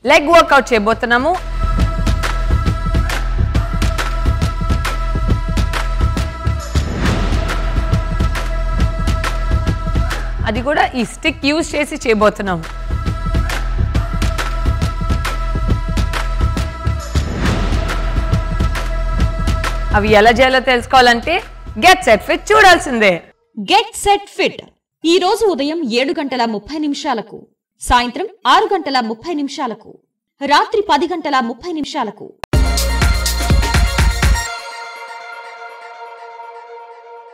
leg work out చేయబోతున్నాము అది కూడా ఈ స్టిక్ యూజ్ చేసి చేయబోతున్నాము అవి ఎలా చేయాలో తెలుసుకోవాలంటే గెట్ సెట్ ఫిట్ చూడాల్సిందే గెట్ సెట్ ఫిట్ ఈ రోజు ఉదయం ఏడు గంటల ముప్పై నిమిషాలకు సాయంత్రం ఆరు గంటల ముప్పై నిమిషాలకు రాత్రి పది గంటల ముప్పై నిమిషాలకు